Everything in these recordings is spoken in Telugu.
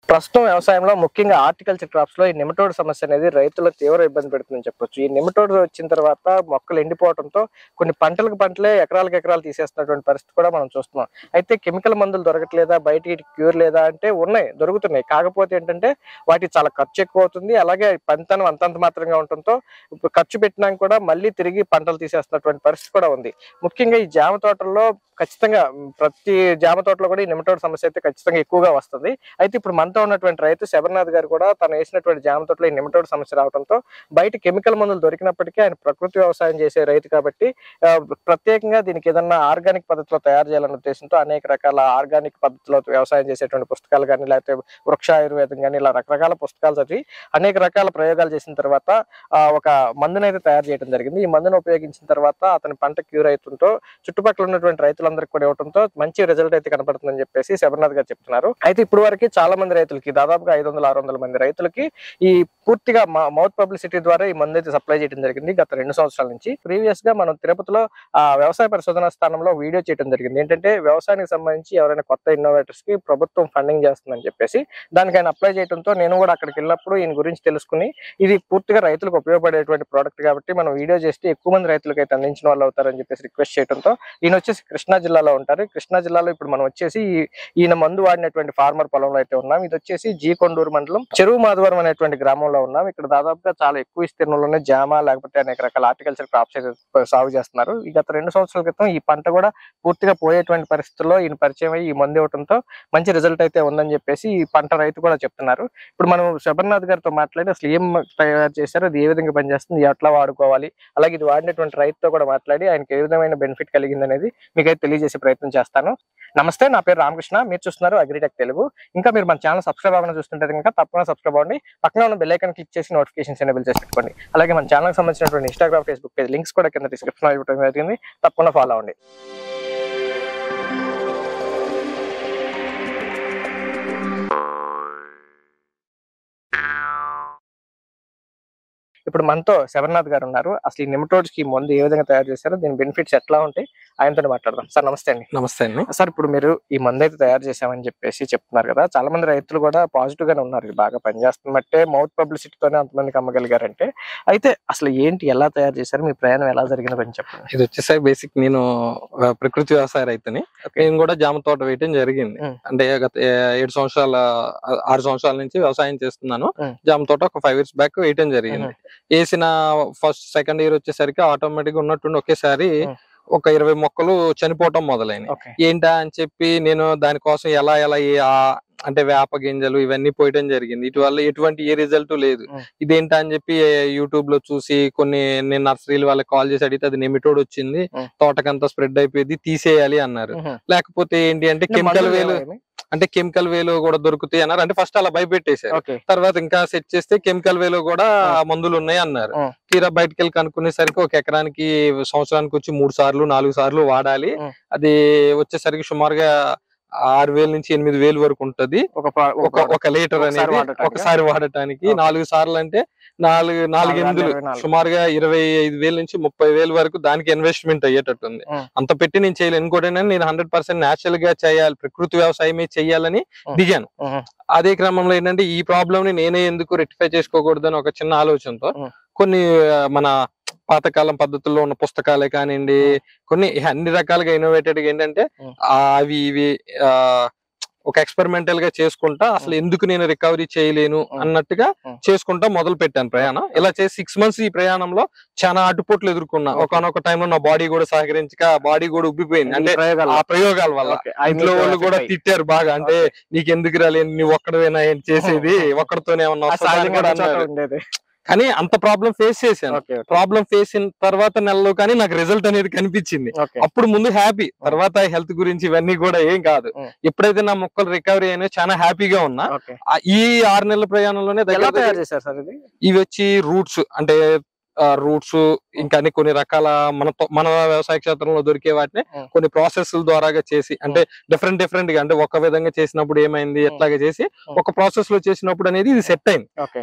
ప్రస్తుతం వ్యవసాయంలో ముఖ్యంగా హార్టికల్చర్ క్రాప్స్ లో ఈ నిమటోడ్ సమస్య అనేది రైతులకు తీవ్ర ఇబ్బంది పెడుతుందని చెప్పొచ్చు ఈ నిమటోడ్ వచ్చిన తర్వాత మొక్కలు ఎండిపోవడంతో కొన్ని పంటలకు పంటలే ఎకరాలకు ఎకరాలు తీసేస్తున్నటువంటి పరిస్థితి కూడా మనం చూస్తున్నాం అయితే కెమికల్ మందులు దొరకట్లేదా బయట క్యూర్ లేదా అంటే ఉన్నాయి దొరుకుతున్నాయి కాకపోతే ఏంటంటే వాటి చాలా ఖర్చు ఎక్కువ అవుతుంది అలాగే పంతనం అంతంత మాత్రంగా ఉండటంతో ఇప్పుడు ఖర్చు పెట్టినాక కూడా మళ్ళీ తిరిగి పంటలు తీసేస్తున్నటువంటి పరిస్థితి కూడా ఉంది ముఖ్యంగా ఈ జామ తోటల్లో ఖచ్చితంగా ఉమ్, ప్రతి జామ తోటలో కూడా ఈ నిమటోడ్ సమస్య అయితే ఖచ్చితంగా ఎక్కువగా వస్తుంది అయితే ఇప్పుడు మనతో ఉన్నటువంటి రైతు శబర్నాథ్ గారు కూడా తను వేసినటువంటి జామ తోటలో ఈ నిమటోడ్ సమస్య రావడంతో బయట కెమికల్ మందులు దొరికినప్పటికీ ఆయన ప్రకృతి వ్యవసాయం చేసే రైతు కాబట్టి ఆ, ప్రత్యేకంగా దీనికి ఏదన్నా ఆర్గానిక్ పద్ధతిలో తయారు చేయాలనే ఉద్దేశంతో అనేక రకాల ఆర్గానిక్ పద్ధతిలో వ్యవసాయం చేసేటువంటి పుస్తకాలు కానీ లేకపోతే వృక్ష ఆయుర్వేదం కానీ ఇలా రకరకాల పుస్తకాలు చదివి అనేక రకాల ప్రయోగాలు చేసిన తర్వాత ఆ, ఒక మందునైతే తయారు చేయడం జరిగింది ఈ మందును ఉపయోగించిన తర్వాత అతని పంట క్యూర్ అవుతుంటో చుట్టుపక్కల ఉన్నటువంటి రైతులందరికీ కూడా ఇవ్వడంతో మంచి రిజల్ట్ అయితే కనపడుతుందని చెప్పేసి శబర్నాథ్ గారు చెప్తున్నారు అయితే ఇప్పుడు వరకు చాలా మంది రైతులకి దాదాపుగా ఐదు వందల ఆరు వందల మంది రైతులకి ఈ పూర్తిగా మౌత్ పబ్లిసిటీ ద్వారా ఈ మందు అయితే సప్లై చేయడం జరిగింది గత రెండు సంవత్సరాల నుంచి ప్రీవియస్ గా మనం తిరుపతిలో ఆ వ్యవసాయ పరిశోధన స్థానంలో వీడియో చేయడం జరిగింది ఏంటంటే వ్యవసాయానికి సంబంధించి ఎవరైనా కొత్త ఇన్నోవేటర్స్ కి ప్రభుత్వం ఫండింగ్ చేస్తుందని చెప్పేసి దానికి ఆయన అప్లై చేయడంతో నేను కూడా అక్కడికి వెళ్ళినప్పుడు ఈయన గురించి తెలుసుకుని ఇది పూర్తిగా రైతులకు ఉపయోగపడేటువంటి ప్రోడక్ట్ కాబట్టి మనం వీడియో చేస్తే ఎక్కువ మంది రైతులకు అయితే అందించిన వాళ్ళు అవుతారని చెప్పేసి రిక్వెస్ట్ చేయడంతో ఈయన వచ్చేసి కృష్ణా జిల్లాలో ఉంటారు కృష్ణా జిల్లాలో ఇప్పుడు మనం వచ్చేసి ఈ- ఈయన మందు వాడినటువంటి ఫార్మర్ పొలంలో అయితే ఉన్నాం ఇది వచ్చేసి జీ కొండూరు మండలం చెరువు మాధవరం అనేటువంటి గ్రామంలో ఉన్నాం ఇక్కడ దాదాపుగా చాలా ఎక్కువ విస్తీర్ణంలోనే జామ లేకపోతే అనేక రకాల హార్టికల్చర్ క్రాప్స్ అయితే సాగు చేస్తున్నారు ఈ గత రెండు సంవత్సరాల క్రితం ఈ పంట కూడా పూర్తిగా పోయేటువంటి పరిస్థితుల్లో ఈయన పరిచయం అయ్యి ఈ మందు ఇవ్వడంతో మంచి రిజల్ట్ అయితే ఉందని చెప్పేసి ఈ పంట రైతు కూడా చెప్తున్నారు ఇప్పుడు మనం శబర్నాథ్ గారితో మాట్లాడి అసలు ఏం తయారు చేశారు అది ఏ విధంగా పనిచేస్తుంది ఎట్లా వాడుకోవాలి అలాగే ఇది వాడినటువంటి రైతుతో కూడా మాట్లాడి ఆయనకి ఏ విధమైన బెనిఫిట్ కలిగింది అనేది మీకైతే తెలియజేసే ప్రయత్నం చేస్తాను నమస్తే నా పేరు రామకృష్ణ మీరు చూస్తున్నారు అగ్రిటెక్ తెలుగు ఇంకా మీరు మన ఛానల్ సబ్స్క్రైబ్ అవ్వని చూస్తుంటే కనుక తప్పకుండా సబ్స్క్రైబ్ అవ్వండి పక్కన ఉన్న బెల్ ఐకాన్ క్లిక్ చేసి నోటిఫికేషన్స్ ఎనేబుల్ చేసి పెట్టుకోండి అలాగే మన ఛానల్ సంబంధించినటువంటి ఇన్స్టాగ్రామ్ ఫేస్బుక్ పేజ్ లింక్స్ కూడా కింద డిస్క్రిప్షన్ ఇవ్వడం జరిగింది తప్పకుండా ఫాలో అవ్వండి ఇప్పుడు మనతో శబర్నాథ్ గారు ఉన్నారు అసలు ఈ నిమటోడ్స్ కి ఈ మందు ఏ విధంగా తయారు చేశారో దీని బెనిఫిట్స్ ఎట్లా ఉంటాయి ఆయనతో మాట్లాడదాం సార్ నమస్తే అండి నమస్తే అండి సార్ ఇప్పుడు మీరు ఈ మందు అయితే తయారు చేశామని చెప్పేసి చెప్తున్నారు కదా చాలా మంది రైతులు కూడా పాజిటివ్ గానే ఉన్నారు ఇది బాగా పనిచేస్తున్నట్టే మౌత్ పబ్లిసిటీతోనే అంతమందికి అమ్మగలిగారంటే అయితే అసలు ఏంటి ఎలా తయారు చేశారు మీ ప్రయాణం ఎలా జరిగిందో కొంచెం చెప్పండి ఇది వచ్చేసరికి బేసిక్ నేను ఆ, ప్రకృతి వ్యవసాయ రైతుని Okay. నేను కూడా జామ తోట వేయటం జరిగింది Mm. అంటే గత ఏ- ఏడు సంవత్సరాల ఆ, ఆరు సంవత్సరాల నుంచి వ్యవసాయం చేస్తున్నాను Mm. జామ తోట ఒక ఫైవ్ ఇయర్స్ బ్యాక్ వేయటం జరిగింది వేసిన ఫస్ట్ సెకండ్ ఇయర్ వచ్చేసరికి ఆటోమేటిక్ గా ఉన్నట్టుండి ఒకేసారి Mm. ఒక ఇరవై మొక్కలు చనిపోవటం మొదలైనవి ఓకే ఏంటా అని చెప్పి నేను దానికోసం ఎలా ఎలా ఏ- ఆ అంటే వేప గింజలు ఇవన్నీ పోయటం జరిగింది ఇటు వల్ల ఎటువంటి ఏ రిజల్ట్ లేదు Mm. ఇదేంటా అని చెప్పి యూట్యూబ్ లో చూసి కొన్ని నేను నర్సరీలు వాళ్ళకి కాల్ చేసి అడిగితే అది నెమిటోడ్ వచ్చింది Mm. తోటకంతా స్ప్రెడ్ అయిపోయింది తీసేయాలి అన్నారు లేకపోతే ఏంటి అంటే కెమికల్ వేలు అంటే కెమికల్ వేలు కూడా దొరుకుతాయి అన్నారు అంటే ఫస్ట్ అలా భయపెట్టేశారు ఓకే తర్వాత ఇంకా సెట్ చేస్తే కెమికల్ వేలో కూడా మందులు ఉన్నాయి అన్నారు Mm. తీరా బయటకు వెళ్ళి కనుక్కునేసరికి ఒక ఎకరానికి సంవత్సరానికి వచ్చి మూడు సార్లు నాలుగు సార్లు వాడాలి Mm. అది వచ్చేసరికి సుమారుగా ఆరు వేల నుంచి ఎనిమిది వేలు వరకు ఉంటది ఒక ప్రా- ఒక ఒక ఒక లీటర్ ఒకసారి అనేది వాడటానికా? ఒకసారి వాడటానికి Okay. నాలుగు సార్లు అంటే నాలుగు నాలుగు నాలుగు ఎనిమిదిలు ఇరవై నాలుగు. సుమారుగా ఇరవై ఐదు వేల నుంచి ముప్పై వేల వరకు దానికి ఇన్వెస్ట్మెంట్ అయ్యేటట్టుంది Mm. అంత పెట్టి నేను చేయలేను ఇంకోటి ఏంటంటే నేను హండ్రెడ్ పర్సెంట్ న్యాచురల్ గా చేయాలి ప్రకృతి వ్యవసాయమే చెయ్యాలని Mm. దిగాను Mhm. అదే క్రమంలో ఏంటంటే ఈ ప్రాబ్లమ్ ని నేనే ఎందుకు రెక్టిఫై చేసుకోకూడదని ఒక చిన్న ఆలోచనతో Mm. కొన్ని ఆ, మన పాతకాలం పద్ధతుల్లో ఉన్న పుస్తకాలే కానివ్వండి కొన్ని అన్ని రకాలుగా ఇన్నోవేటెడ్ ఏంటంటే Mm. ఆ, అవి ఇవి ఆ ఒక ఎక్స్పెరిమెంటల్ గా చేసుకుంటా అసలు ఎందుకు నేను రికవరీ చేయలేను Mm. అన్నట్టుగా Mm. చేసుకుంటా మొదలు పెట్టాను ప్రయాణం ఇలా చేసి సిక్స్ మంత్స్ ఈ ప్రయాణంలో చాలా అడ్డుపోట్లు ఎదుర్కొన్నా Okay. ఒకనొక టైంలో నా బాడీ కూడా సహకరించక బాడీ కూడా ఉబ్బిపోయింది ఈ అంటే ప్రయోగాలు ఆ ప్రయోగాల వల్ల ఓకే. అవి ఇంట్లో మీకు వాళ్ళు కూడా affect తిట్టారు బాగా అంటే నీకు ఎందుకు రాలేదు నువ్వు ఒక్కడవేనా ఏంటి చేసేది Oh. ఒక్కడితోనే ఏమన్నా అయ్యాయి. ఆ వస్తుందా అని సహజంగా కూడా అన్ని చోట్ల అన్నారు. ఉండేది కానీ అంత ప్రాబ్లం ఫేస్ చేశాను ఓకే ఓకే. ప్రాబ్లం ఫేస్ అయిన తర్వాత నెలలో కానీ నాకు రిజల్ట్ అనేది కనిపించింది ఓకే అప్పుడు ముందు హ్యాపీ తర్వాత హెల్త్ గురించి ఇవన్నీ కూడా ఏం కాదు Mm. ఎప్పుడైతే నా మొక్కలు రికవరీ అయినా చాలా హ్యాపీగా ఉన్నా ఓకే ఆ ఈ ఆరు నెలల ప్రయాణంలోనే దగ్గర ఎలా దగ్గర తయారు చేశారు సార్ ఇది ఇవి వచ్చి రూట్స్ అంటే రూట్స్ ఇంకా అన్ని కొన్ని రకాల మన తో- మన వ్యవసాయ క్షేత్రంలో దొరికే వాటిని Mm. కొన్ని ప్రాసెస్ ద్వారాగా చేసి అంటే డిఫరెంట్ డిఫరెంట్ గా అంటే ఒక విధంగా చేసినప్పుడు ఏమైంది ఎట్లాగా చేసి Mm. ఒక ప్రాసెస్ లో చేసినప్పుడు అనేది ఇది సెట్ అయింది ఓకే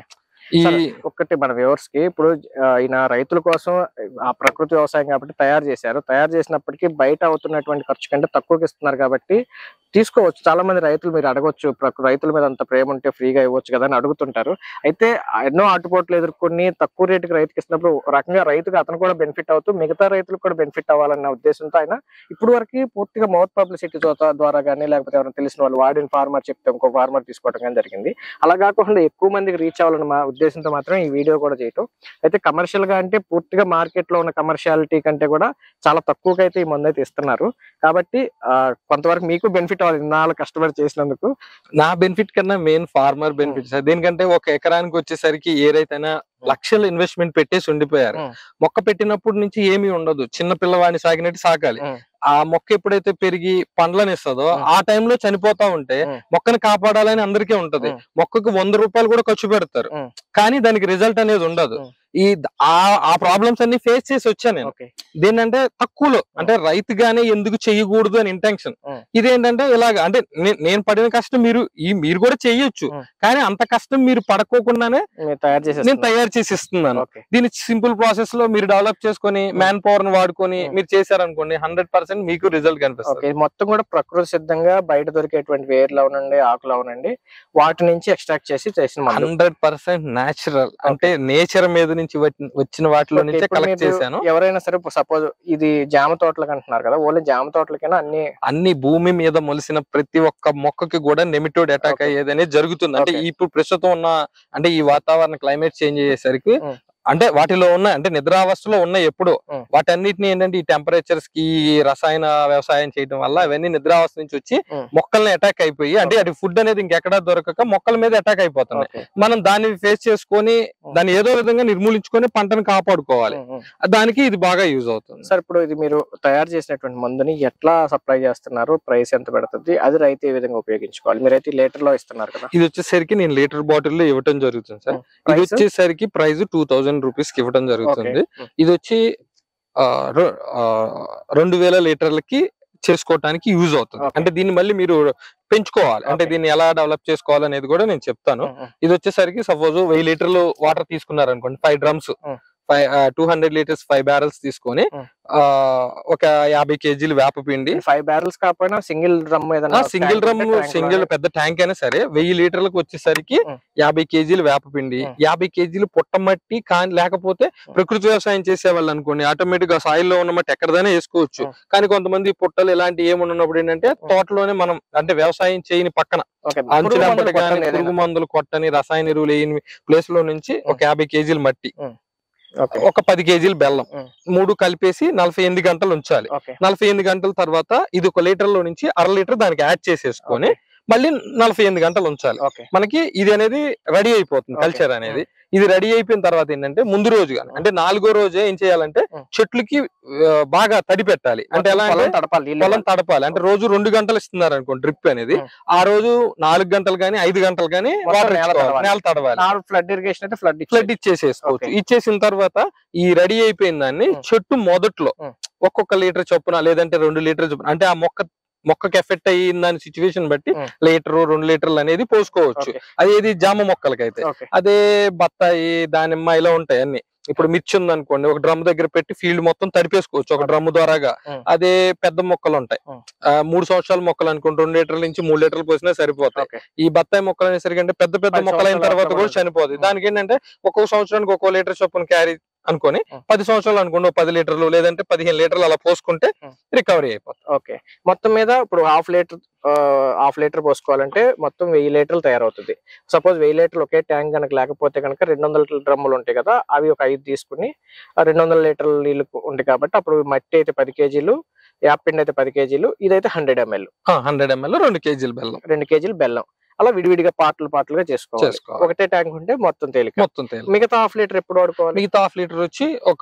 ఈ సరే. ఒక్కటి మన వ్యూవర్స్ కి ఇప్పుడు ఆ, ఈయన రైతుల కోసం ఆ ప్రకృతి వ్యవసాయం కాబట్టి తయారు చేశారు తయారు చేసినప్పటికీ బయట అవుతున్నటువంటి ఖర్చు కంటే తక్కువకి ఇస్తున్నారు కాబట్టి తీసుకోవచ్చు చాలా మంది రైతులు మీరు అడగొచ్చు ప్రకృ- రైతుల మీద అంత ప్రేమ ఉంటే ఫ్రీగా ఇవ్వచ్చు కదా అని అడుగుతుంటారు అయితే ఎన్నో ఆటుపోట్లు ఎదుర్కొని తక్కువ రేటుకి రైతుకి ఇచ్చినప్పుడు ఒక రకంగా రైతుకి అతను కూడా బెనిఫిట్ అవుతూ మిగతా రైతులకు కూడా బెనిఫిట్ అవ్వాలన్న ఉద్దేశంతో ఆయన ఇప్పుడు వరకు పూర్తిగా మౌత్ పబ్లిసిటీ ద్వారా కానీ లేకపోతే ఎవరైనా తెలిసిన వాళ్ళు వాడిన ఫార్మర్ చెప్తే ఇంకో ఫార్మర్ తీసుకోవడం కానీ జరిగింది అలా కాకుండా ఎక్కువ మందికి రీచ్ అవ్వాలన్న మా ఉద్దేశంతో మాత్రం ఈ వీడియో కూడా చేయటం అయితే కమర్షియల్ గా అంటే పూర్తిగా మార్కెట్ లో ఉన్న కమర్షియాలిటీ కంటే కూడా చాలా తక్కువగా అయితే ఈ మందు అయితే ఇస్తున్నారు కాబట్టి ఆ, కొంతవరకు మీకు బెనిఫిట్ అవ్వాలి ఇన్నాళ్ళు కష్టపడి చేసినందుకు నా బెనిఫిట్ కన్నా మెయిన్ ఫార్మర్ బెనిఫిట్ సార్ దేనికంటే ఒక ఎకరానికి వచ్చేసరికి ఏ రైతైనా లక్షల ఇన్వెస్ట్మెంట్ పెట్టేసి ఉండిపోయారు Hmm. మొక్క పెట్టినప్పటి నుంచి ఏమీ ఉండదు చిన్న పిల్లవాడిని సాగినట్టు సాకాలి Hmm. ఆ మొక్క ఎప్పుడైతే పెరిగి పండ్లను ఇస్తుందో Hmm. ఆ టైంలో చనిపోతా ఉంటే Hmm. మొక్కను కాపాడాలని అందరికీ ఉంటది Hmm. మొక్కకు వంద రూపాయలు కూడా ఖర్చు పెడతారు Hmm. కానీ దానికి రిజల్ట్ అనేది ఉండదు Hmm. ఈ ఆ ఆ ప్రాబ్లమ్స్ అన్ని ఫేస్ చేసి వచ్చాను నేను ఓకే దేనంటే తక్కువలో అంటే రైతుగానే ఎందుకు చెయ్యకూడదు అని ఇంటెన్షన్ Hmm. ఇదేంటంటే ఇలాగ అంటే నే- నేను పడిన కష్టం మీరు ఈ మీరు కూడా చెయ్యొచ్చు Hmm. కానీ అంత కష్టం మీరు పడకోకుండానే మీరు తయారు నేను చేసేస్తున్నారు తయారు చేసి ఇస్తున్నాను ఓకే దీని సింపుల్ ప్రాసెస్ లో మీరు డెవలప్ చేసుకొని మ్యాన్ పవర్ ని వాడుకొని Hmm. మీరు చేశారనుకోండి హండ్రెడ్ పర్సెంట్ మీకు రిజల్ట్ కనిపిస్తుంది ఓకే ఇది మొత్తం కూడా ప్రకృతి సిద్ధంగా బయట దొరికేటువంటి వేర్లు అవునండి ఆకులు అవునండి వాటి నుంచి ఎక్స్ట్రాక్ట్ చేసి చేసిన మందు హండ్రెడ్ పర్సెంట్ న్యాచురల్ అంటే నేచర్ మీద నుంచి వచ్చి- వచ్చిన వాటిలో ఓకే, నుంచే ఇప్పుడు కలెక్ట్ మీరు చేశాను ఎవరైనా సరే సపోజ్ ఇది జామ తోటలకు అంటున్నారు కదా ఓన్లీ జామ తోటలకైనా అన్ని అన్ని భూమి మీద మొలిసిన ప్రతి ఒక్క మొక్కకి కూడా నెమిటోడ్ అటాక్ Okay. అయ్యేది అనేది జరుగుతుంది అంటే Okay. ఇప్పుడు ప్రస్తుతం ఉన్న అంటే ఈ వాతావరణ క్లైమేట్ చేంజ్ అయ్యేసరికి Mm. అంటే వాటిలో ఉన్న అంటే నిద్రావస్థలో ఉన్న ఎప్పుడో Mm. వాటన్నిటిని ఏంటంటే ఈ టెంపరేచర్స్ కి ఈ రసాయన వ్యవసాయం చేయడం వల్ల అవన్నీ నిద్రావస్థ నుంచి వచ్చి Mm. మొక్కల్ని అటాక్ అయిపోయి అంటే అది ఫుడ్ అనేది ఇంకెక్కడా దొరకక మొక్కల మీద అటాక్ అయిపోతుంది ఓకే మనం దాన్ని ఫేస్ చేసుకొని దాన్ని ఏదో విధంగా నిర్మూలించుకొని పంటను కాపాడుకోవాలి ఉమ్, ఉమ్. దానికి ఇది బాగా యూజ్ అవుతుంది సార్ ఇప్పుడు ఇది మీరు తయారు చేసినటువంటి మందుని ఎట్లా సప్లై చేస్తున్నారు ప్రైస్ ఎంత పెడుతుంది అది రైతు ఏ విధంగా ఉపయోగించుకోవాలి మీరైతే లీటర్ లో ఇస్తున్నారు కదా ఇది వచ్చేసరికి నేను లీటర్ బాటిల్ లో ఇవ్వటం జరుగుతుంది సార్ ఇది ప్రైస్ వచ్చేసరికి ప్రైస్ టూ థౌజండ్ రూపీస్ కి ఇవ్వడం జరుగుతుంది ఇది వచ్చి ఆ, రె- ఆ, రెండు వేల లీటర్లకి చేసుకోవటానికి యూజ్ అవుతుంది Okay. అంటే దీన్ని మళ్ళీ మీరు పెంచుకోవాలి అంటే Okay. దీన్ని ఎలా డెవలప్ చేసుకోవాలి అనేది కూడా నేను చెప్తాను ఇది వచ్చేసరికి సపోజ్ వెయ్యి లీటర్లు వాటర్ తీసుకున్నారు అనుకోండి five drums Mm. Five two hundred litres five barrels తీసుకొని Mm. ఆ, ఒక యాభై కేజీలు వేప పిండి ఫైవ్ బ్యారల్స్ కాకపోయినా సింగిల్ డ్రమ్ ఏదైనా సింగిల్ tank డ్రమ్ ఉంటే tank సింగిల్ లోనే- పెద్ద ట్యాంక్ అయినా సరే వెయ్యి లీటర్లకు వచ్చేసరికి Mm. యాభై కేజీలు వేపపిండి Mm. యాభై కేజీలు పుట్టమట్టి కానీ లేకపోతే ప్రకృతి వ్యవసాయం చేసే వాళ్ళు అనుకోండి ఆటోమేటిక్ గా సాయిల్ లో ఉన్న మట్టి ఎక్కడదైనా వేసుకోవచ్చు Mm. కానీ కొంతమంది పుట్టలు ఇలాంటి ఏమున్నప్పుడు ఏంటంటే తోటలోనే మనం అంటే వ్యవసాయం చేయని పక్కన Okay, పురుగు అంచులంపటి మందులు కానీ కొట్టండి పురుగు ఏదైనా. మందులు కొట్టని రసాయన ఎరువులు వేయని ప్లేస్ లో నుంచి ఒక యాభై కేజీలు మట్టి Okay, ఒక పది కేజీలు బెల్లం Mm. మూడు కలిపేసి నలభై ఎనిమిది గంటలు ఉంచాలి okay, నలభై ఎనిమిది గంటల తర్వాత ఇది ఒక లీటర్ లో నుంచి అర లీటర్ దానికి యాడ్ చేసేసుకొని మళ్ళీ నలభై ఎనిమిది గంటలు ఉంచాలి okay. మనకి ఇది అనేది రెడీ అయిపోతుంది Okay. కల్చర్ అనేది ఇది రెడీ అయిపోయిన తర్వాత ఏంటంటే ముందు రోజు కానీ అంటే నాలుగో రోజే ఏం చేయాలంటే Mm. చెట్లకి ఆ, బాగా తడి పెట్టాలి అంటే ఎలా పొలం అంటే తడపాలి నీళ్ళు పొలం తడపాలి అంటే రోజు రెండు గంటలు ఇస్తున్నారు అనుకోండి డ్రిప్ అనేది Mm. ఆ రోజు నాలుగు గంటలు కానీ ఐదు గంటలు కానీ మొత్తం వాటర్ నేల తడవాలి. నేల తడవాలి నార్మల్ ఫ్లడ్ ఇరిగేషన్ అయితే ఫ్లడ్ ఫ్లడ్ ఇచ్చేసేసుకోవచ్చు Okay. ఇచ్చేసిన తర్వాత ఈ రెడీ అయిపోయిన దాన్ని Mm. చెట్టు మొదట్లో Mm. ఒక్కొక్క లీటర్ చొప్పున లేదంటే రెండు లీటర్ చొప్పున అంటే ఆ మొక్క మొక్కకి ఎఫెక్ట్ అయిన దాని సిచ్యువేషన్ బట్టి Mm. లీటర్ రెండు లీటర్లు అనేది పోసుకోవచ్చు అది ఏది జామ మొక్కలకైతే ఓకే అదే బత్తాయి దానిమ్మ ఇలా ఉంటాయి అన్ని ఇప్పుడు మిర్చి ఉంది అనుకోండి ఒక డ్రమ్ దగ్గర పెట్టి ఫీల్డ్ మొత్తం తడిపేసుకోవచ్చు ఒక Okay. డ్రమ్ ద్వారాగా Mm. అదే పెద్ద మొక్కలు ఉంటాయి Mm. ఆ, మూడు సంవత్సరాల మొక్కలు అనుకోండి రెండు లీటర్ల నుంచి మూడు లీటర్లు పోసినా సరిపోతాయి ఓకే ఈ బత్తాయి మొక్కలు అనేసరికి అంటే పెద్ద పెద్ద పది మొక్కలు అయిన సంవత్సరాల తర్వాత కూడా వరకు చనిపోతుంది Mm. దానికి ఏంటంటే ఒక్కొక్క సంవత్సరానికి ఒక్కో లీటర్ చొప్పున క్యారీ అనుకొని Mm. పది సంవత్సరాలు అనుకోండి ఒక పది లీటర్లు లేదంటే పదిహేను లీటర్లు అలా పోసుకుంటే Mm. రికవరీ అయిపోతుంది ఓకే మొత్తం మీద ఇప్పుడు హాఫ్ లీటర్ హాఫ్ లీటర్ పోసుకోవాలంటే మొత్తం వెయ్యి లీటర్లు తయారవుతుంది సపోజ్ వెయ్యి లీటర్లు ఒకే ట్యాంక్ కనుక లేకపోతే కనుక రెండు వందల డ్రమ్ములు ఉంటాయి కదా అవి ఒక ఐదు తీసుకుని ఆ రెండు వందల లీటర్ల నీళ్ళు ఉంటాయి కాబట్టి అప్పుడు మట్టి అయితే పది కేజీలు యాపిండి అయితే పది కేజీలు ఇదైతే హండ్రెడ్ ఎంఎల్ హండ్రెడ్ ఎంఎల్ రెండు కేజీలు బెల్లం రెండు కేజీలు బెల్లం అలా విడివిడిగా పాటలు పాటలుగా చేసుకోవాలి చేసుకోవాలి ఒకటే ట్యాంక్ ఉంటే మొత్తం తేలిక మొత్తం తేలి మిగతా హాఫ్ లీటర్ ఎప్పుడు వాడుకోవాలి మిగతా హాఫ్ లీటర్ వచ్చి ఒక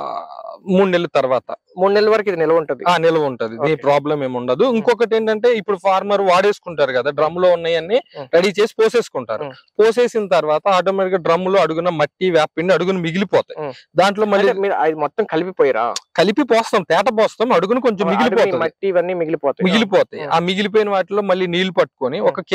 మూడు నెలల తర్వాత మూడు నెలల వరకు ఇది నిల్వ ఉంటుంది ఆ నిల్వ ఉంటది నీ Okay. ప్రాబ్లం ఏమి ఉండదు ఇంకొకటి ఏంటంటే ఇప్పుడు ఫార్మర్ వాడేసుకుంటారు కదా డ్రమ్ లో ఉన్నాయన్ని Mm. రెడీ చేసి పోసేసుకుంటారు Mm. పోసేసిన తర్వాత ఆటోమేటిక్ గా డ్రమ్ లో అడుగున మట్టి వేపిండి అడుగున మిగిలిపోతాయి Mm. దాంట్లో మళ్ళీ అంటే మీరు అది మొత్తం కలిపిపోయిరా కలిపి పోస్తాం తేట పోస్తాం అడుగున కొంచెం అడుగు ఈ మిగిలిపోతుంది మట్టి ఇవన్నీ మిగిలిపోతాయి మిగిలిపోతాయి Mm. ఆ మిగిలిపోయిన వాటిలో మళ్ళీ నీళ్లు పట్టుకొని Mm. ఒక కేజీ బెల్లం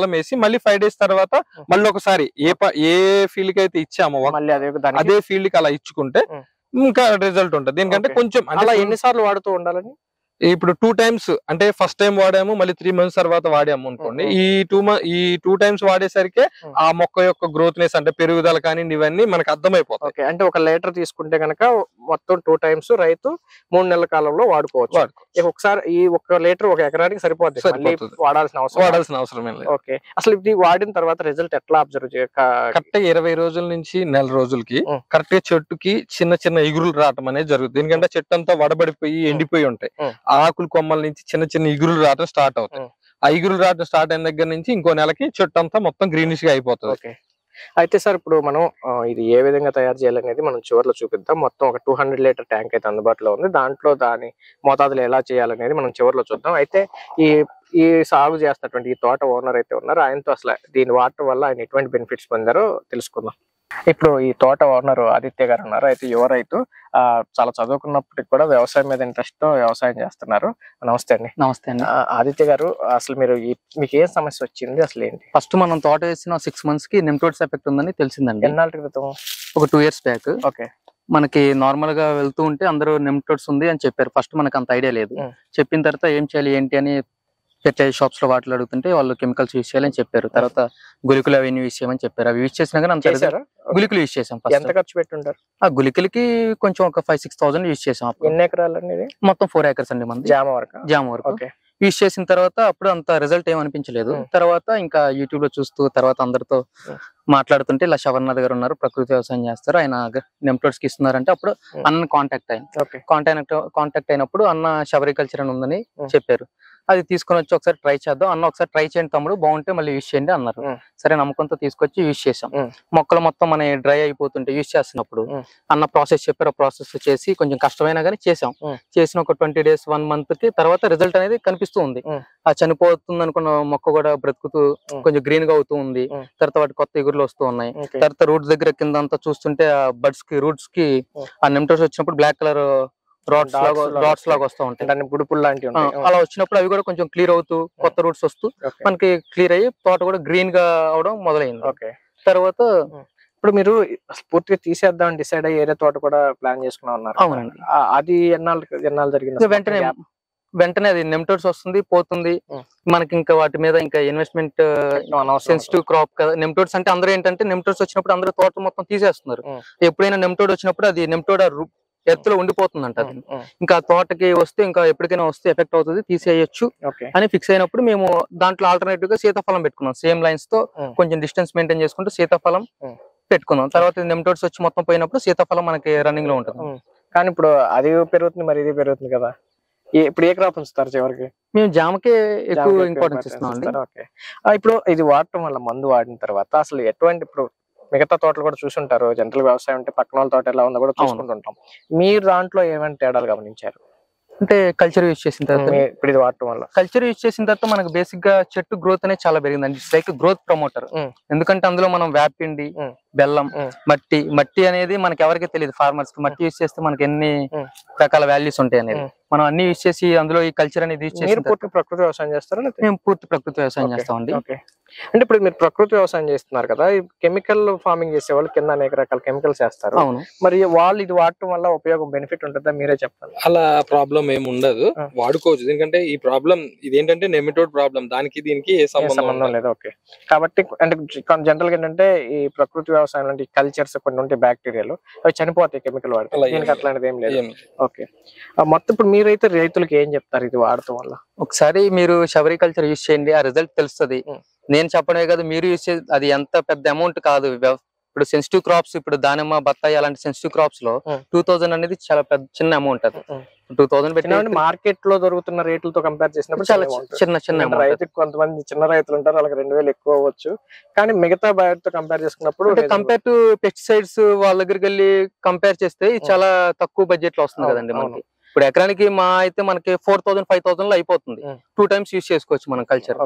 కళ్ళం వేసి మళ్ళీ ఫైవ్ డేస్ తర్వాత మళ్ళీ ఒకసారి ఏ ప- ఏ ఫీల్డ్ కి అయితే ఇచ్చామో ఒక- మళ్ళీ అదే దానికి అదే ఫీల్డ్ కి అలా ఇచ్చుకుంటే ఉం. ఇంకా రిజల్ట్ ఉంటుంది దీనికంటే Okay. కొంచెం అంటే అలా full- ఎన్నిసార్లు వాడుతూ ఉండాలని ఇప్పుడు టూ టైమ్స్ అంటే ఫస్ట్ టైం వాడాము మళ్ళీ త్రీ మంత్స్ తర్వాత వాడాము అనుకోండి ఉం. ఈ టూ ఈ టూ టైమ్స్ వాడేసరికి ఉం. ఆ మొక్క యొక్క గ్రోత్నెస్ అంటే పెరుగుదల కానీ ఇవన్నీ మనకు అర్థమైపోతాయి ఓకే అంటే ఒక లీటర్ తీసుకుంటే గనక మొత్తం టూ టైమ్స్ రైతు మూడు నెలల కాలంలో వాడుకోవచ్చు వాడుకో. ఇక ఒకసారి ఈ ఒక లీటర్ ఒక ఎకరానికి సరిపోద్ది మళ్ళీ సరిపోతుంది. వాడాల్సిన అవసరం లేదు. వాడాల్సిన అవసరం ఏం లేదు ఓకే అసలు ఇది వాడిన తర్వాత రిజల్ట్ ఎట్లా అబ్జర్వ్ చేయ కరెక్ట్ గా ఇరవై రోజుల నుంచి నెల రోజులకి ఉం. కరెక్ట్ గా చెట్టుకి చిన్న చిన్న ఇగురులు రావటం అనేది జరుగుతుంది ఎందుకంటే చెట్టు అంతా వడబడిపోయి ఎండిపోయి ఉంటాయి ఉం. ఆ ఆకులు కొమ్మల నుంచి చిన్న చిన్న ఇగురులు రావటం స్టార్ట్ అవుతాయి ఉం. ఆ ఇగురులు రావటం స్టార్ట్ అయిన దగ్గర నుంచి ఇంకో నెలకి చెట్టు అంతా మొత్తం గ్రీనిష్ గా అయిపోతుంది ఓకే అయితే సార్ ఇప్పుడు మనం ఆ, ఇది ఏ విధంగా తయారు చేయాలనేది మనం చివరిలో చూపిద్దాం మొత్తం ఒక టూ హండ్రెడ్ లీటర్ ట్యాంక్ అయితే అందుబాటులో ఉంది దాంట్లో దాని మోతాదులు ఎలా చేయాలనేది మనం చివరిలో చూద్దాం అయితే ఈ ఈ సాగు చేస్తున్నటువంటి ఈ తోట ఓనర్ అయితే ఉన్నారు ఆయనతో అసలు దీని వాడటం వల్ల ఆయన ఎటువంటి బెనిఫిట్స్ పొందారో తెలుసుకుందాం ఇప్పుడు ఈ తోట ఓనర్ ఆదిత్య గారు ఉన్నారు అయితే యువ రైతు ఆ, చాలా చదువుకున్నప్పటికి కూడా వ్యవసాయం మీద ఇంట్రెస్ట్ తో వ్యవసాయం చేస్తున్నారు నమస్తే అండి నమస్తే అండి ఆ, ఆదిత్య గారు అసలు మీరు ఈ- మీకు ఏం సమస్య వచ్చింది అసలు ఏంటి ఫస్ట్ మనం తోట వేసిన సిక్స్ మంత్స్ కి నిమ్టోడ్స్ ఎఫెక్ట్ ఉందని తెలిసిందండి ఎన్నాళ్ళ క్రితం ఒక టూ ఇయర్స్ బ్యాక్ ఓకే మనకి నార్మల్ గా వెళ్తూ ఉంటే అందరూ నిమ్టోడ్స్ ఉంది అని చెప్పారు ఫస్ట్ మనకు అంత ఐడియా లేదు Mm. చెప్పిన తర్వాత ఏం చేయాలి ఏంటి అని ఫెర్టైజ్ షాప్స్ లో వాటిలో అడుగుతుంటే వాళ్ళు కెమికల్స్ యూస్ చేయాలని చెప్పారు తర్వాత గులికలు అవన్నీ యూస్ చేయమని చెప్పారు అవి యూస్ చేసినా కానీ అంత result- చేశారా గులికలు యూస్ చేసాం ఎంత ఫస్ట్ ఖర్చు పెట్టుంటారు ఆ గులికలకి కొంచెం ఒక ఫైవ్ సిక్స్ థౌసండ్ యూస్ చేసాం అప్పుడు. ఎన్ని ఎకరాలు అండి ఇది మొత్తం ఫోర్ ఏకర్స్ అండి మంది జామ వరకు జామ్ వరకు ఓకే యూస్ చేసిన తర్వాత అప్పుడు అంత రిజల్ట్ ఏం అనిపించలేదు Mm. తర్వాత ఇంకా యూట్యూబ్ లో చూస్తూ తర్వాత అందరితో Mm. మాట్లాడుతుంటే ఇలా శవర్నాథ్ గారు ఉన్నారు ప్రకృతి వ్యవసాయం చేస్తారు ఆయన నెంప్లోడ్స్ కి ఇస్తున్నారంటే అప్పుడు Mm. అన్న కాంటాక్ట్ అయింది ఓకే కాంటాక్ట్ కాంటాక్ట్ అయినప్పుడు అన్న శబరికల్చర్ అని ఉందని Mm. చెప్పారు అది తీసుకొని వచ్చి ఒకసారి ట్రై చేద్దాం అన్న ఒకసారి ట్రై చేయండి తమ్ముడు బాగుంటే మళ్ళీ యూస్ చేయండి అన్నారు Mm. సరే నమ్మకంతో తీసుకొచ్చి యూస్ చేసాం Mm. మొక్కలు మొత్తం మన డ్రై అయిపోతుంటే యూస్ చేస్తున్నప్పుడు Mm. అన్న ప్రాసెస్ చెప్పారు ఆ ప్రాసెస్ చేసి కొంచెం కష్టమైనా కానీ చేసాం Mm. చేసిన ఒక ట్వంటీ డేస్ వన్ మంత్ కి తర్వాత రిజల్ట్ అనేది కనిపిస్తూ ఉంది Mm. ఆ చనిపోతుంది అనుకున్న మొక్క కూడా బ్రతుకుతూ Mm. కొంచెం గ్రీన్ గా అవుతూ ఉంది Mm. తర్వాత వాటి కొత్త ఎగురులు వస్తూ ఉన్నాయి ఓకే తర్వాత రూట్స్ దగ్గర కింద అంతా చూస్తుంటే ఆ బడ్స్ కి రూట్స్ కి Mm. ఆ నెమ్టోస్ వచ్చినప్పుడు బ్లాక్ కలర్ రాడ్స్ Dots లాగా లాగా డాట్స్ వస్తాయి. లాగా వస్తూ ఉంటాయి దాన్ని బుడుపుల్ లాంటివి ఆ, ఉంటాయి అలా వచ్చినప్పుడు అవి కూడా కొంచెం క్లియర్ అవుతూ కొత్త రూట్స్ వస్తూ ఓకే మనకి క్లియర్ అయ్యి తోట కూడా గ్రీన్ గా అవడం మొదలైంది ఓకే తర్వాత ఇప్పుడు మీరు అసలు పూర్తిగా తీసేద్దాం డిసైడ్ అయ్యి ఏరే తోట కూడా ప్లాన్ చేసుకున్నా ఉన్నారు అవునండి ఆ, అది ఎన్నాళ్ళు ఎన్నాళ్ళు జరిగింది ఇంకా అసలు? వెంటనే Gap వెంటనే అది నెమ్టోడ్స్ వస్తుంది పోతుంది Mm. మనకి ఇంకా వాటి మీద ఇంకా ఇన్వెస్ట్మెంట్ పెట్టడం అనవసరం సెన్సిటివ్ క్రాప్ కదా నెమ్టోడ్స్ అంటే అందరూ ఏంటంటే నెమ్టోడ్స్ వచ్చినప్పుడు అందరూ తోట మొత్తం తీసేస్తున్నారు Mm. ఎప్పుడైనా నెమ్టోడ్ వచ్చినప్పుడు అది నెమ్టోడ్ ఎత్తులో ఉండిపోతుందంట అది ఉమ్, ఉమ్, ఇంకా తోటకి వస్తే ఇంకా ఎప్పటికైనా వస్తే ఎఫెక్ట్ అవుతుంది తీసేయచ్చు ఓకే అని ఫిక్స్ అయినప్పుడు మేము దాంట్లో ఆల్టర్నేటివ్ గా సీతాఫలం పెట్టుకున్నాం సేమ్ లైన్స్ తో Mm. కొంచెం డిస్టెన్స్ మెయింటైన్ చేసుకుంటూ సీతాఫలం Mm. పెట్టుకున్నాం తర్వాత నెమ్టోడ్స్ వచ్చి మొత్తం పోయినప్పుడు సీతాఫలం మనకి రన్నింగ్ లో ఉంటుంది ఉమ్. కానీ ఇప్పుడు అది పెరుగుతుంది మరి ఇది పెరుగుతుంది కదా ఏ- ఇప్పుడు ఏ క్రాప్ ఉంచుతారు చివరికి మేము జామకే ఎక్కువ జామకి ఇంపార్టెన్స్ importance ఇస్తున్నాం అండి ఇస్తారా? ఓకే ఆ, ఇప్పుడు ఇది వాడటం వల్ల మందు వాడిన తర్వాత అసలు ఎటువంటి ఇప్పుడు మిగతా తోటలు కూడా చూసుంటారు జనరల్ వ్యవసాయం అంటే పక్కన వాళ్ళ తోట ఎలా ఉందో కూడా చూసుకుంటుంటాం మీరు దాంట్లో ఏమైనా తేడాలు గమనించారు అంటే కల్చర్ యూజ్ చేసిన తర్వాత మీ- ఇప్పుడు ఇది వాడటం వల్ల కల్చర్ యూజ్ చేసిన తర్వాత మనకు బేసిక్ గా చెట్టు గ్రోత్ అనేది చాలా పెరిగిందండి it's like growth promoter Mm. ఎందుకంటే అందులో మనం వేపిండి Mm. బెల్లం Mm. మట్టి మట్టి అనేది మనకి ఎవరికి తెలియదు ఫార్మర్స్ కి మట్టి యూజ్ చేస్తే మనకి ఎన్ని Mm. రకాల వాల్యూస్ ఉంటాయి అనేది Mm. మనం అన్ని యూజ్ చేసి అందులో ఈ కల్చర్ అనేది యూజ్ మీరు చేసిన తర్వాత పూర్తి ప్రకృతి వ్యవసాయం చేస్తారా లేకపోతే- మేము పూర్తి ప్రకృతి వ్యవసాయం Okay. చేస్తామండి ఓకే అంటే ఇప్పుడు మీరు ప్రకృతి వ్యవసాయం చేస్తున్నారు కదా ఈ కెమికల్ ఫార్మింగ్ చేసే వాళ్ళు కింద అనేక రకాల కెమికల్స్ చేస్తారు అవును మరి వాళ్ళు ఇది వాడటం వల్ల ఉపయోగం బెనిఫిట్ ఉంటుందా మీరే చెప్పాలి అలా ప్రాబ్లం ఏమి ఉండదు ఆ. వాడుకోవచ్చు ఎందుకంటే ఈ ప్రాబ్లం ఇదేంటంటే నెమిటోడ్ ప్రాబ్లం దానికి దీనికి ఏ ఏ సంబంధం సంబంధం ఉండదు. లేదు ఓకే కాబట్టి అంటే జనరల్ గా ఏంటంటే ఈ ప్రకృతి వ్యవసాయం లాంటి కల్చర్స్ కొన్ని ఉంటాయి బ్యాక్టీరియాలు అవి చనిపోతాయి కెమికల్ వాడితే అలా ఏం దీనికి లేదు. అట్లాంటిది ఏం లేదు ఏం ఓకే ఆ, మొత్తం ఇప్పుడు మీరైతే రైతులకు ఏం చెప్తారు ఇది వాడటం వల్ల ఒకసారి మీరు శబరికల్చర్ యూజ్ చేయండి ఆ రిజల్ట్ తెలుస్తుంది Mm. నేను చెప్పడమే కాదు మీరు యూజ్ చేసి అది ఎంత పెద్ద అమౌంట్ కాదు వ్యవ- ఇప్పుడు సెన్సిటివ్ క్రాప్స్ ఇప్పుడు దానిమ్మ బత్తాయి అలాంటి సెన్సిటివ్ క్రాప్స్ లో Mm. టూ థౌసండ్ అనేది చాలా పెద్ద చిన్న అమౌంట్ అది Mm. టూ థౌసండ్ పెట్టి మార్కెట్ లో దొరుకుతున్న రేట్లతో కంపేర్ చేసినప్పుడు చాలా చాలా బాగుంటుంది. చిన్న చిన్న ఎందుకంటే amount అది. రైతుకి కొంతమంది చిన్న రైతులు ఉంటారు వాళ్ళకి రెండు వేలు ఎక్కువ అవ్వచ్చు కానీ మిగతా బయటతో కంపేర్ చేసుకున్నప్పుడు అంటే reasonable. కంపేర్ టు పెస్టిసైడ్స్ వాళ్ళ దగ్గరికి వెళ్ళి కంపేర్ చేస్తే ఇది Mm. చాలా తక్కువ బడ్జెట్ లో వస్తుంది అవును, కదండి అవును. మనకి ఇప్పుడు ఎకరానికి మా అయితే మనకి ఫోర్ థౌసండ్ ఫైవ్ థౌసండ్ లో అయిపోతుంది Mm. టూ టైమ్స్ యూజ్ చేసుకోవచ్చు మనం కల్చర్ ఓకే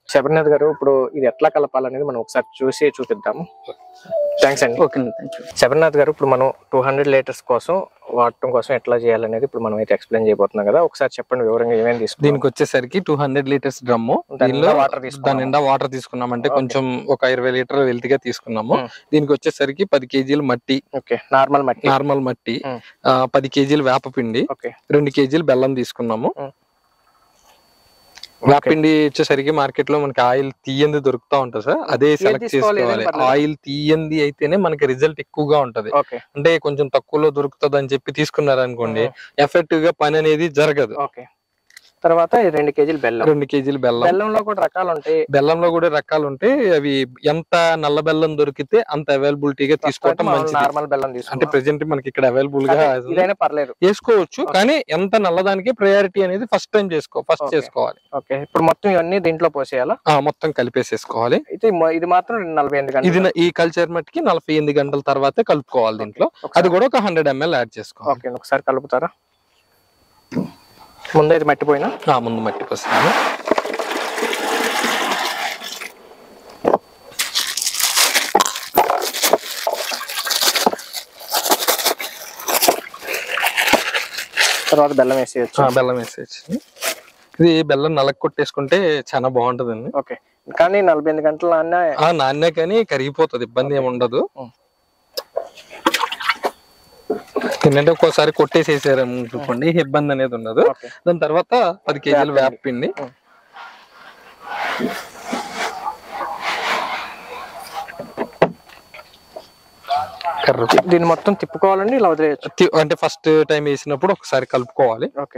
శబరినాథ్ గారు ఇప్పుడు ఇది ఎట్లా కలపాలనేది మనం ఒకసారి చూసి చూపిద్దాము థ్యాంక్స్ అండి ఓకే థ్యాంక్ యూ శబరినాథ్ గారు ఇప్పుడు మనం టూ హండ్రెడ్ లీటర్స్ కోసం వాడటం కోసం ఎట్లా చేయాలనేది ఇప్పుడు మనం అయితే ఎక్స్ప్లెయిన్ చేయబోతున్నాం కదా ఒకసారి చెప్పండి వివరంగా ఏమేమి తీసుకుందాం దీనికి వచ్చేసరికి టూ హండ్రెడ్ లీటర్స్ డ్రమ్ము దాని దీనిలో నిండా water తీసుకున్నాము. దాని నిండా వాటర్ తీసుకున్నామంటే Okay. కొంచెం ఒక ఇరవై లీటర్లు వెల్తిగా తీసుకున్నాము Hmm. దీనికి వచ్చేసరికి పది కేజీలు మట్టి ఓకే నార్మల్ మట్టి నార్మల్ మట్టి Hmm. ఆ, పది కేజీలు వేపపిండి ఓకే రెండు కేజీలు బెల్లం తీసుకున్నాము Hmm. వేపపిండి వచ్చేసరికి మార్కెట్ లో మనకి ఆయిల్ తీయంది దొరుకుతా ఉంటుంది సార్ అదే సెలెక్ట్ తీసుకోవాలి, ఏదైనా చేసుకోవాలి పర్లేదు. ఆయిల్ తీయంది అయితేనే మనకి రిజల్ట్ ఎక్కువగా ఉంటది ఓకే అంటే కొంచెం తక్కువలో దొరుకుతుంది అని చెప్పి తీసుకున్నారు అనుకోండి ఎఫెక్టివ్ గా పని అనేది జరగదు ఓకే తర్వాత ఈ రెండు కేజీలు బెల్లం రెండు కేజీలు బెల్లం బెల్లంలో కూడా రకాలు ఉంటాయి బెల్లంలో కూడా రకాలు ఉంటాయి అవి ఎంత నల్ల బెల్లం దొరికితే అంత అవైలబిలిటీగా తీసుకోవటం మంచిది నార్మల్ బెల్లం అంటే తీసుకుంటాం ప్రెసెంట్ మనకి ఇక్కడ అవైలబుల్ గా ఇదైనా పర్లేదు వేసుకోవచ్చు కానీ ఎంత నల్లదానికి ప్రయారిటీ అనేది ఫస్ట్ టైం చేసుకో ఫస్ట్ Okay. చేసుకోవాలి ఓకే ఇప్పుడు మొత్తం ఇవన్నీ దీంట్లో పోసేయాలా ఆ మొత్తం కలిపేసేసుకోవాలి అయితే మొ- ఇది మాత్రం నలభై ఎనిమిది ఇది గంటలు న- ఈ కల్చర్ మట్టికి నలభై ఎనిమిది గంటల తర్వాతే కలుపుకోవాలి దీంట్లో అది కూడా ఒక హండ్రెడ్ ఎంఎల్ యాడ్ చేసుకోవాలి ఓకే ఒకసారి కలుపుతారా ముందు ఇది మట్టిపోయినా ఆ, ముందు మట్టి పోస్తాను తర్వాత బెల్లం వేసేయచ్చు ఆ, బెల్లం వేసేసి ఇది బెల్లం నలక కొట్టేసుకుంటే చాలా బాగుంటదండి ఓకే కానీ నలభై ఎనిమిది గంటల అన్న ఆ నాణ్య కానీ కరిగిపోతుంది ఇబ్బంది ఏమి ఉండదు ఉం. ఏంటంటే ఒక్కోసారి కొట్టేసేసారు అనుకోండి ఇబ్బంది అనేది ఉండదు ఓకే దాని తర్వాత పది కేజీలు వేపపిండి ఉం. కర్ర దీన్ని మొత్తం తిప్పుకోవాలండి ఇలా వదిలేయచ్చు తి- అంటే ఫస్ట్ టైం వేసినప్పుడు ఒకసారి కలుపుకోవాలి ఓకే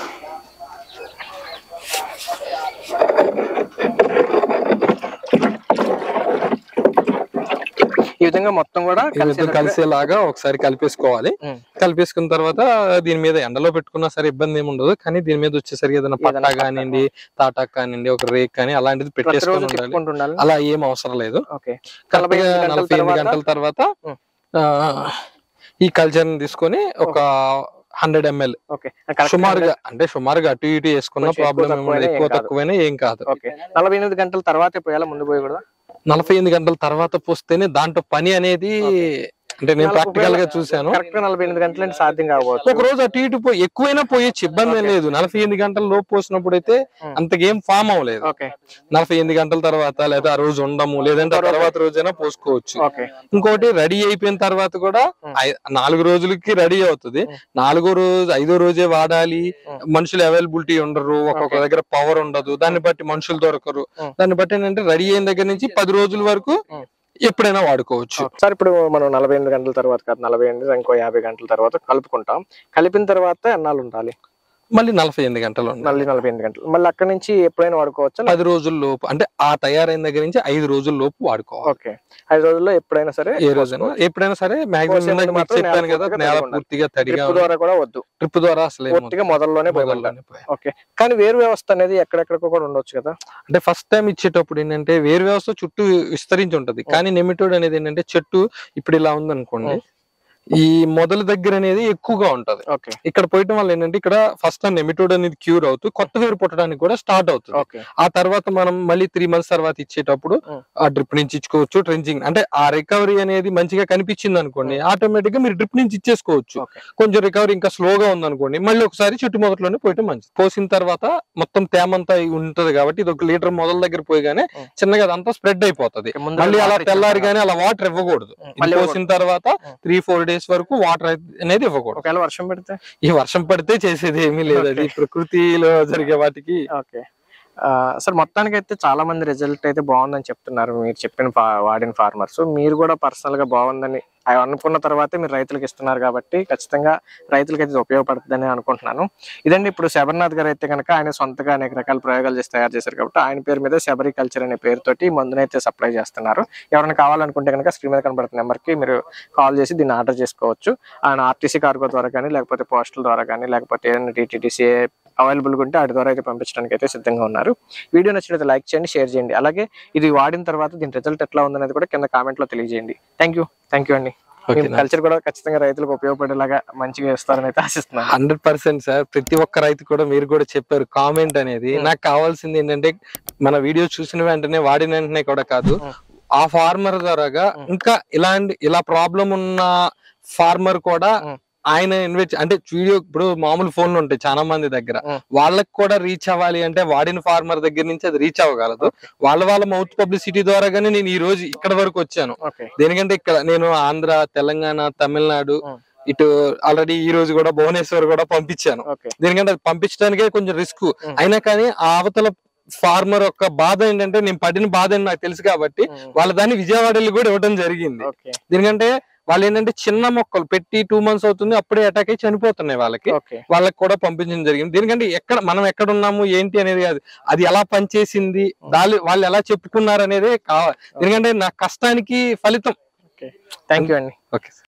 ఈ విధంగా మొత్తం కూడా ఈ విధంగా కలిసి కలిసేలాగా ఒకసారి కలిపేసుకోవాలి కలిపేసుకున్న తర్వాత దీని మీద ఎండలో పెట్టుకున్నా సరే ఇబ్బంది ఏమి ఉండదు కానీ దీని మీద వచ్చేసరికి ఏదైనా పట్టా ఏదైనా పట్టా, కానివ్వండి తాటాక్ కానివ్వండి ఒక రేక్ కానీ అలాంటిది ప్రతిరోజు పెట్టేసుకొని ఉండాలి తిప్పుకుంటూ ఉండాలి అలా ఏం అవసరం లేదు ఓకే నలభై కరెక్ట్గా ఎనిమిది గంటల నలభై ఎనిమిది తర్వాత గంటల తర్వాత ఉం. ఆ, ఈ కల్చర్ ని తీసుకొని ఒక హండ్రెడ్ ఎంఎల్ ఓకే కరెక్ట్ సుమారుగా అంటే సుమారుగా అటు ఇటు వేసుకున్న కొంచెం ఎక్కువ ప్రాబ్లం తక్కువైనా ఏం ఎక్కువ కాదు. తక్కువైనా ఏం కాదు ఓకే నలభై ఎనిమిది గంటల తర్వాతే పోయాలా ముందు పోయకూడదా నలభై ఎనిమిది గంటల తర్వాత పోస్తేనే దాంట్లో పని అనేది అంటే నేను ప్రాక్టికల్ గా చూశాను కరెక్ట్ గా నలభై ఎనిమిది గంటలు అంటే సాధ్యం కావచ్చు ఒక రోజు అటు ఇటు పోయి ఎక్కువైనా పోయొచ్చు ఇబ్బంది ఏం లేదు నలభై ఎనిమిది గంటల లోపు పోసినప్పుడు అయితే ఉం. అంతకేం ఫామ్ అవ్వలేదు ఓకే నలభై ఎనిమిది గంటల తర్వాత లేదా ఆ రోజు ఉండము లేదంటే ఆ తర్వాత రోజైనా పోసుకోవచ్చు ఓకే ఇంకోటి రెడీ అయిపోయిన తర్వాత కూడా ఉం. ఐ- నాలుగు రోజులకి రెడీ అవుతుంది ఉం. నాలుగో రోజు ఐదో రోజే వాడాలి ఉం. మనుషులు అవైలబిలిటీ ఉండరు ఒక్కొక్క Okay. దగ్గర పవర్ ఉండదు దాన్ని బట్టి మనుషులు దొరకరు ఉం. దాన్ని బట్టి ఏంటంటే రెడీ అయిన దగ్గర నుంచి పది రోజుల వరకు ఉం. ఎప్పుడైనా వాడుకోవచ్చు సార్ ఇప్పుడు మనం నలభై ఎనిమిది గంటల తర్వాత కాదు నలభై ఎనిమిది ఇంకో యాభై గంటల తర్వాత కలుపుకుంటాం కలిపిన తర్వాత ఎన్నాళ్ళు ఉండాలి మళ్ళీ నలభై ఎనిమిది గంటలు ఉండాలి. మళ్ళీ నలభై ఎనిమిది గంటలు మళ్ళీ అక్కడ నుంచి ఎప్పుడైనా వాడుకోవచ్చా పది రోజుల లోపు అంటే ఆ తయారైన దగ్గర నుంచి ఐదు రోజుల లోపు వాడుకోవాలి ఓకే ఐదు రోజుల్లో ఎప్పుడైనా సరే ఏ రోజైనా ఎప్పుడైనా సరే పోసే మాక్సిమం ముందు మాత్రం చెప్పాను నేల కదా పూర్తిగా నేల తడిగా ఉండాలి. పూర్తిగా తడిగా డ్రిప్ ద్వారా కూడా వద్దు ట్రిప్ ద్వారా అసలు పూర్తిగా మొదల్లోనే పోయమంటారు ఓకే కానీ వేరు వ్యవస్థ అనేది ఎక్కడెక్కడికో కూడా ఉండొచ్చు కదా అంటే ఫస్ట్ టైం ఇచ్చేటప్పుడు ఏంటంటే వేరు వ్యవస్థ చుట్టూ విస్తరించి ఉంటది కానీ నెమిటోడ్ అనేది ఏంటంటే చెట్టు ఇప్పుడు ఇలా ఉంది అనుకోండి ఈ మొదల దగ్గర అనేది ఎక్కువగా ఉంటది ఓకే ఇక్కడ పోయటం వల్ల ఏంటంటే ఇక్కడ ఫస్ట్ నెమిటోడ్ అనేది క్యూర్ అవుతూ కొత్త వేరు పుట్టడానికి కూడా స్టార్ట్ అవుతుంది ఓకే ఆ తర్వాత మనం మళ్ళీ త్రీ మంత్స్ తర్వాత ఇచ్చేటప్పుడు Mm. ఆ డ్రిప్ నుంచి ఇచ్చుకోవచ్చు ట్రెంచింగ్ అంటే ఆ రికవరీ అనేది మంచిగా కనిపించింది అనుకోండి ఆటోమేటిక్ గా మీరు డ్రిప్ నుంచి ఇచ్చేసుకోవచ్చు ఓకే కొంచెం రికవరీ ఇంకా స్లోగా ఉంది అనుకోండి మళ్ళీ ఒకసారి చెట్టు మొదట్లోనే పోయటం మంచిది పోసిన తర్వాత మొత్తం తేమంతా ఉంటది కాబట్టి ఇది ఒక లీటర్ మొదల దగ్గర పోయగానే Mm. చిన్నగా అదంతా స్ప్రెడ్ అయిపోతుంది ముందు మళ్ళీ అలా వాటర్ తెల్లారి ఇచ్చేస్తారా? కానీ అలా వాటర్ ఇవ్వకూడదు Mm. ఇది మళ్ళీ పోసిన తర్వాత Mm. త్రీ ఫోర్ డేస్ వరకు వాటర్ అనేది ఇవ్వకూడదు ఒకవేళ వర్షం పెడితే ఈ వర్షం పడితే చేసేది ఏమీ లేదు అది ప్రకృతిలో జరిగే వాటికి ఓకే ఆ, సార్ మొత్తానికి అయితే చాలా మంది రిజల్ట్ అయితే బాగుందని చెప్తున్నారు మీరు చెప్పిన ఫా- వాడిన ఫార్మర్స్ మీరు కూడా పర్సనల్ గా బాగుందని అవి అనుకున్న తర్వాతే మీరు రైతులకు ఇస్తున్నారు కాబట్టి ఖచ్చితంగా రైతులకి అయితే ఇది ఉపయోగపడుతుందని అనుకుంటున్నాను ఇదండి ఇప్పుడు శబరినాథ్ గారు అయితే కనుక ఆయన సొంతగా అనేక రకాల ప్రయోగాలు చేసి తయారు చేశారు కాబట్టి ఆయన పేరు మీద శబరి కల్చర్ అనే పేరుతోటి ఈ మందునైతే సప్లై చేస్తున్నారు ఎవరైనా కావాలనుకుంటే కనుక స్క్రీన్ మీద కనబడుతున్న నెంబర్కి మీరు కాల్ చేసి దీన్ని ఆర్డర్ చేసుకోవచ్చు ఆయన ఆర్టీసీ కార్గో ద్వారా కానీ లేకపోతే పోస్టల్ ద్వారా కానీ లేకపోతే ఏదైనా టీటీడీసీ అవైలబుల్ ఉంటే వాటి ద్వారా అయితే పంపించడానికి అయితే సిద్ధంగా ఉన్నారు వీడియో నచ్చినట్లయితే లైక్ చేయండి షేర్ చేయండి అలాగే ఇది వాడిన తర్వాత దీని రిజల్ట్ ఎట్లా ఉందనేది కూడా కింద కామెంట్ లో తెలియజేయండి థ్యాంక్ యూ థ్యాంక్ యూ అండి ఓకే కల్చర్ కూడా ఖచ్చితంగా రైతులకు ఉపయోగపడేలాగా మంచిగా ఇస్తారని అయితే ఆశిస్తున్నాను హండ్రెడ్ పర్సెంట్ సార్ ప్రతి ఒక్క రైతు కూడా మీరు కూడా చెప్పారు కామెంట్ అనేది Hmm. నాకు కావాల్సింది ఏంటంటే మన వీడియో చూసిన వెంటనే వాడిన వెంటనే కూడా కాదు Hmm. ఆ ఫార్మర్ ద్వారాగా Hmm. ఇంకా ఇలాంటి ఇలా ప్రాబ్లం ఉన్న ఫార్మర్ కూడా Hmm. ఆయన ఇన్వెస్ట్ అంటే వీడియో ఇప్పుడు మామూలు ఫోన్లు ఉంటాయి చాలా మంది దగ్గర Hmm. వాళ్ళకి కూడా రీచ్ అవ్వాలి అంటే వాడిన ఫార్మర్ దగ్గర నుంచి అది రీచ్ అవ్వగలదు వాళ్ళ వాళ్ళ మౌత్ పబ్లిసిటీ ద్వారాగానే నేను ఈ రోజు ఇక్కడ వరకు వచ్చాను ఓకే దేనికంటే ఇక్కడ నేను ఆంధ్ర తెలంగాణ తమిళనాడు Hmm. ఇటు ఆల్రెడీ ఈ రోజు కూడా భువనేశ్వర్ కూడా పంపించాను ఓకే దేనికంటే అది పంపించడానికే కొంచెం రిస్క్ Hmm. అయినా కానీ ఆ అవతల ఫార్మర్ యొక్క బాధ ఏంటంటే నేను పడిన బాధ అని నాకు తెలుసు కాబట్టి వాళ్ళ దాన్ని విజయవాడలో కూడా ఇవ్వడం జరిగింది ఓకే దీనికంటే వాళ్ళు ఏంటంటే చిన్న మొక్కలు పెట్టి టూ మంత్స్ అవుతుంది అప్పుడే అటాక్ అయ్యి చనిపోతున్నాయి వాళ్ళకి ఓకే వాళ్ళకి కూడా పంపించడం జరిగింది దీనికంటే ఎక్కడ మనం ఎక్కడ ఉన్నాము ఏంటి అనేది కాదు అది ఎలా పనిచేసింది దాని వాళ్ళు ఎలా చెప్పుకున్నారు అనేది కావాలి ఎందుకంటే నా కష్టానికి ఫలితం థ్యాంక్ యూ అండి ఓకే